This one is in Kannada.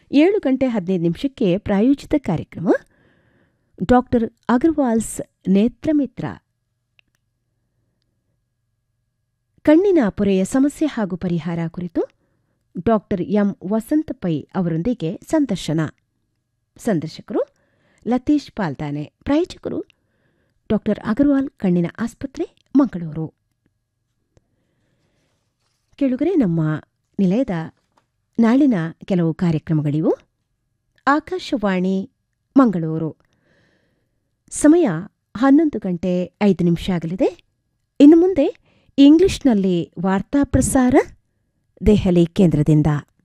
ಏಳು ಗಂಟೆ ಹದಿನೈದು ನಿಮಿಷಕ್ಕೆ ಪ್ರಾಯೋಜಿತ ಕಾರ್ಯಕ್ರಮ ಡಾಕ್ಟರ್ ಅಗರ್ವಾಲ್ಸ್ ನೇತ್ರಮಿತ್ರ ಕಣ್ಣಿನ ಪೊರೆಯ ಸಮಸ್ಯೆ ಹಾಗೂ ಪರಿಹಾರ ಕುರಿತು ಡಾಕ್ಟರ್ ಎಂ ವಸಂತ ಪೈ ಅವರೊಂದಿಗೆ ಸಂದರ್ಶನ ಸಂದರ್ಶಕರು ಲತೀಶ್ ಪಾಲ್ದಾನೆ ಪ್ರಾಯೋಜಕರು ಡಾಕ್ಟರ್ ಅಗರ್ವಾಲ್ ಕಣ್ಣಿನ ಆಸ್ಪತ್ರೆ ಮಂಗಳೂರು ಕೆಳಗರೆ ನಮ್ಮ ನಿಲಯದ ನಾಳಿನ ಕೆಲವು ಕಾರ್ಯಕ್ರಮಗಳಿವು ಆಕಾಶವಾಣಿ ಮಂಗಳೂರು ಸಮಯ ಹನ್ನೊಂದು ಗಂಟೆ ಐದು ನಿಮಿಷ ಆಗಲಿದೆ ಇನ್ನು ಮುಂದೆ ಇಂಗ್ಲಿಷ್ನಲ್ಲಿ ವಾರ್ತಾ ಪ್ರಸಾರ ದೆಹಲಿ ಕೇಂದ್ರದಿಂದ